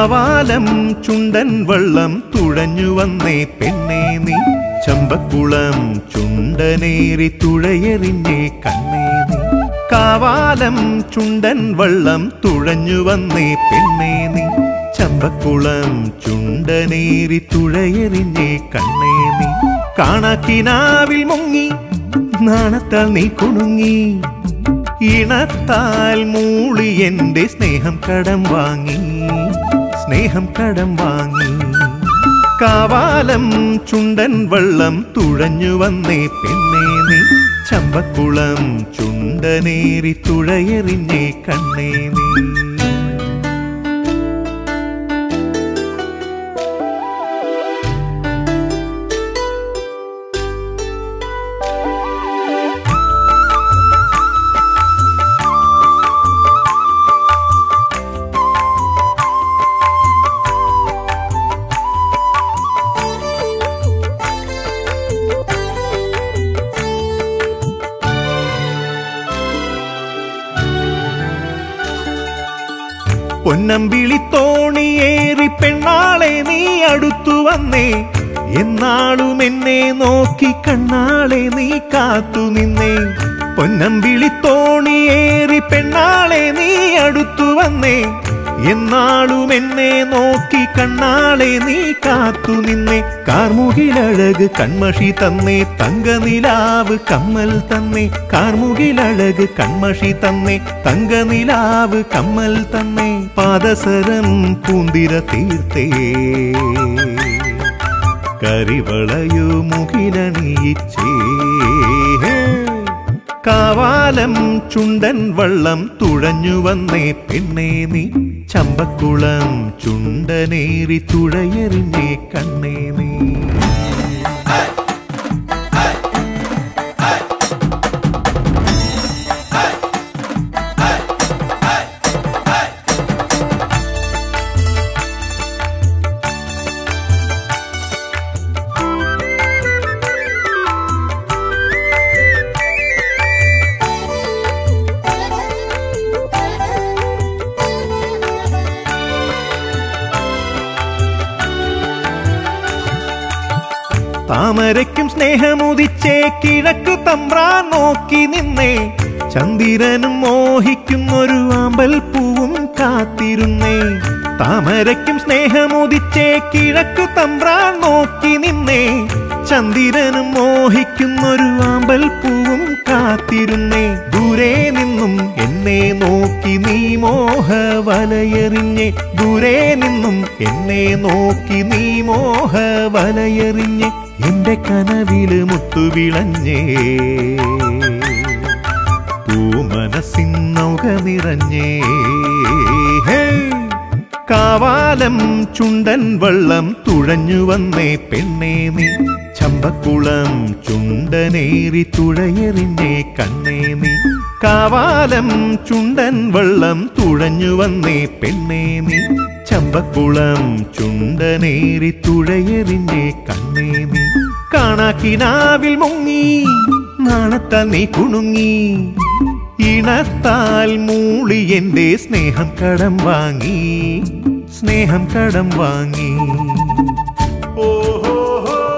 കാവാലം ചുണ്ടൻ വള്ളം തുഴഞ്ഞു വന്നേ പെണ്ണേ നീ ചമ്പക്കുളം ചുണ്ടനേറി തുഴയെറിഞ്ഞേ കണ്ണേ നീ കാവാലം ചുണ്ടൻ വള്ളം തുഴഞ്ഞു വന്നേ പെണ്ണേ നീ ചമ്പക്കുളം ചുണ്ടനേറി തുഴയെറിഞ്ഞേ കണ്ണേ നീ കാണാക്കിനാവിൽ മുങ്ങി നാണത്താൽ നീ കുണുങ്ങി ഇണത്താൽ മൂളി എന്റെ സ്നേഹം കടം വാങ്ങി സ്നേഹം കടം വാങ്ങി കാവാലം ചുണ്ടൻ വള്ളം തുഴഞ്ഞു വന്നേ പെണ്ണേ നീ ചമ്പക്കുളം ചുണ്ടനേറി തുഴയെറിഞ്ഞേ കണ്ണേ നീ പൊന്നമ്പിളി തോണിയേറി പെണ്ണാളെ നീ അടുത്തു വന്നേ എന്നാളും എന്നെ നോക്കി കണ്ണാളെ നീ കാത്തു നിന്നേ പൊന്നമ്പിളി തോണിയേറി പെണ്ണാളെ നീ അടുത്തു വന്നേ എന്നാളും എന്നെ നോക്കി കണ്ണാളെ നീ കാത്തു നിന്നേ കാർമുകിലഴക് കൺമഷി തന്നേ തങ്കനിലാവ് കമ്മൽ തന്നേ കാർമുകിലഴക് കൺമഷി തന്നേ തങ്കനിലാവ് കമ്മൽ തന്നേ പാദസരം പൂന്തിര തീർത്തേ കരിവളയു മുകിലണിയിച്ചേ കാവാലം ചുണ്ടൻ വള്ളം തുഴഞ്ഞു വന്നേ പെണ്ണേ നീ ചമ്പക്കുളം ചുണ്ടനേറി തുഴയെറിഞ്ഞേ കണ്ണേ നീ താമരയ്ക്കും സ്നേഹമുദിച്ചേ കിഴക്കു തമ്പ്രാൻ നോക്കി നിന്നേ ചന്ദിരനും മോഹിക്കുന്നൊരു ആമ്പൽ പൂവും കാത്തിരുന്നേ താമരയ്ക്കും സ്നേഹമുദിച്ചേ കിഴക്കു തമ്പ്രാൻ നോക്കി നിന്നേ ചന്ദിരനും മോഹിക്കുന്നൊരു ആമ്പൽ പൂവും കാത്തിരുന്നേ ദൂരെ നിന്നും എന്നെ നോക്കി നീ മോഹ വലയെറിഞ്ഞേ ദൂരെ നിന്നും എന്നെ നോക്കി നീ മോഹ വലയെറിഞ്ഞേ എന്റെ കനവില് മുത്തുവിളഞ്ഞേ പൂമനസിൻ നൗക നിറഞ്ഞേ ഹേ കാവാലം ചുണ്ടൻ വള്ളം തുഴഞ്ഞു വന്നേ പെണ്ണേ നീ ചമ്പക്കുളം ചുണ്ടനേറി തുഴയെറിഞ്ഞേ കണ്ണേ നീ കാവാലം ചുണ്ടൻ വള്ളം തുഴഞ്ഞു വന്നേ പെണ്ണേ നീ ചമ്പക്കുളം ചുണ്ടനേറി തുഴയെറിഞ്ഞേ കണ്ണേ നീ കാണാക്കിനാവിൽ മുങ്ങി നാണത്താൽ നീ കുണുങ്ങി ഇണത്താൽ മൂളി എന്റെ സ്നേഹം കടം വാങ്ങി സ്നേഹം കടം വാങ്ങി ഓഹോ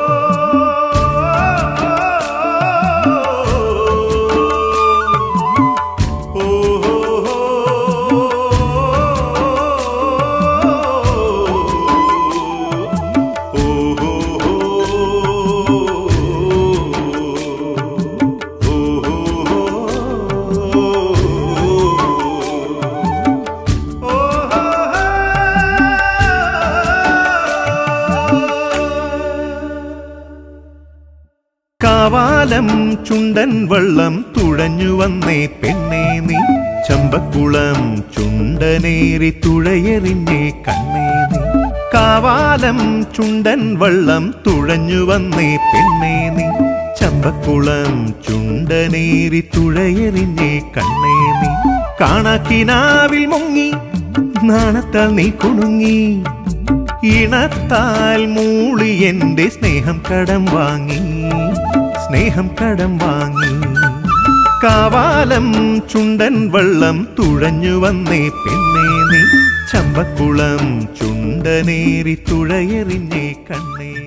കാവാലം ചുണ്ടൻ വള്ളം തുഴഞ്ഞു വന്നേ പെണ്ണേ നീ ചമ്പക്കുളം ചുണ്ടനേറി തുഴയെറിഞ്ഞേ കണ്ണേ നീ കാവാലം ചുണ്ടൻ വള്ളം തുഴഞ്ഞു വന്നേ പെണ്ണേ നീ ചമ്പക്കുളം ചുണ്ടനേറി തുഴയെറിഞ്ഞേ കണ്ണേ നീ കാണാക്കിനാവിൽ മുങ്ങി നാണത്താൽ നീ കുണുങ്ങി ഇണത്താൽ മൂളി എന്റെ സ്നേഹം കടം വാങ്ങി സ്നേഹം കടം വാങ്ങി കാവാലം ചുണ്ടൻ വള്ളം തുഴഞ്ഞു വന്നേ പെണ്ണേ നീ ചമ്പക്കുളം ചുണ്ടനേരി തുഴയെറിഞ്ഞേ കണ്ണേ